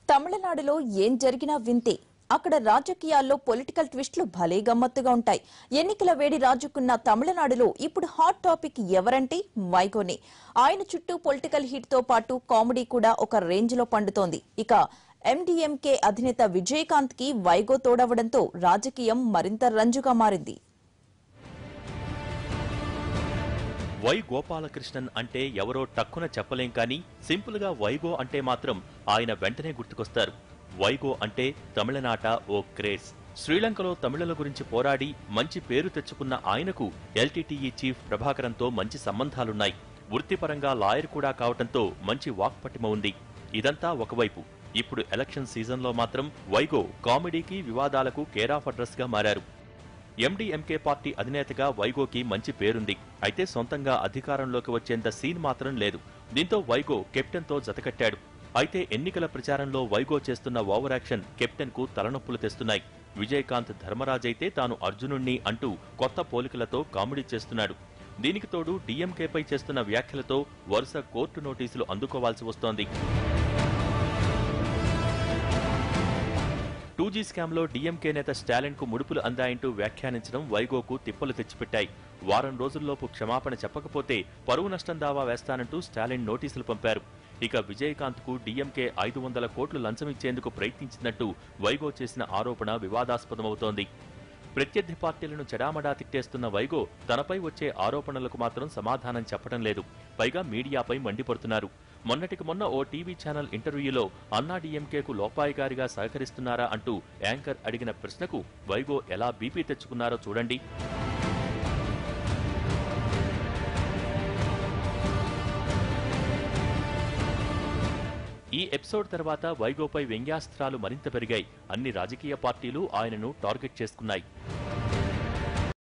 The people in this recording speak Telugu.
తమిళనాడులో ఏం జరిగినా వింతే అక్కడ రాజకీయాల్లో పొలిటికల్ ట్విస్టులు భలే గమ్మత్తుగా ఉంటాయి ఎన్నికల వేడి రాజుకున్న తమిళనాడులో ఇప్పుడు హాట్ టాపిక్ ఎవరంటే వైగోనే ఆయన చుట్టూ పొలిటికల్ హిట్ తో పాటు కామెడీ కూడా ఒక రేంజ్ లో పండుతోంది ఇక ఎండీఎంకే అధినేత విజయకాంత్ కి వైగో తోడవడంతో రాజకీయం మరింత రంజుగా మారింది వై గోపాలకృష్ణన్ అంటే ఎవరో టక్కున చెప్పలేం కానీ సింపుల్ గా వైగో అంటే మాత్రం ఆయన వెంటనే గుర్తుకొస్తారు వైగో అంటే తమిళనాట ఓ క్రేజ్ శ్రీలంకలో తమిళుల గురించి పోరాడి మంచి పేరు తెచ్చుకున్న ఆయనకు ఎల్టీటీఈ చీఫ్ ప్రభాకరంతో మంచి సంబంధాలున్నాయి వృత్తిపరంగా లాయర్ కూడా కావటంతో మంచి వాక్పటిమ ఉంది ఇదంతా ఒకవైపు ఇప్పుడు ఎలక్షన్ సీజన్లో మాత్రం వైగో కామెడీకి వివాదాలకు కేరాఫ్ అడ్రస్ గా మారారు ఎండీఎంకే పార్టీ అధినేతగా వైగోకి మంచి పేరుంది అయితే సొంతంగా అధికారంలోకి వచ్చేంత సీన్ మాత్రం లేదు దీంతో వైగో కెప్టెన్ తో జతకట్టాడు అయితే ఎన్నికల ప్రచారంలో వైగో చేస్తున్న ఓవర్ యాక్షన్ కెప్టెన్ కు తలనొప్పులు తెస్తున్నాయి విజయకాంత్ ధర్మరాజ్ అయితే తాను అర్జునుణ్ణి అంటూ కొత్త పోలికలతో కామెడీ చేస్తున్నాడు దీనికి తోడు డీఎంకేపై చేస్తున్న వ్యాఖ్యలతో వరుస కోర్టు నోటీసులు అందుకోవాల్సి వస్తోంది టూ జీ స్కామ్లో డీఎంకే నేత స్టాలిన్ కు ముడుపులు అందాయంటూ వ్యాఖ్యానించడం వైగోకు తిప్పలు తెచ్చిపెట్టాయి వారం రోజుల్లోపు క్షమాపణ చెప్పకపోతే పరువు నష్టం దావా వేస్తానంటూ స్టాలిన్ నోటీసులు పంపారు ఇక విజయకాంత్ కు డీఎంకే ఐదు వందల కోట్లు లంచమిచ్చేందుకు ప్రయత్నించినట్టు వైగో చేసిన ఆరోపణ వివాదాస్పదమవుతోంది ప్రత్యర్థి పార్టీలను చెడామడా తిట్టేస్తున్న వైగో తనపై వచ్చే ఆరోపణలకు మాత్రం సమాధానం చెప్పడం లేదు పైగా మీడియాపై మండిపడుతున్నారు మొన్నటికి మొన్న ఓ టీవీ ఛానల్ ఇంటర్వ్యూలో అన్నా డీఎంకేకు లోపాయిగారిగా సహకరిస్తున్నారా అంటూ యాంకర్ అడిగిన ప్రశ్నకు వైగో ఎలా బీపీ తెచ్చుకున్నారో చూడండి ఈ ఎపిసోడ్ తర్వాత వైగోపై వ్యంగ్యాస్త్రాలు మరింత పెరిగాయి అన్ని రాజకీయ పార్టీలు ఆయనను టార్గెట్ చేసుకున్నాయి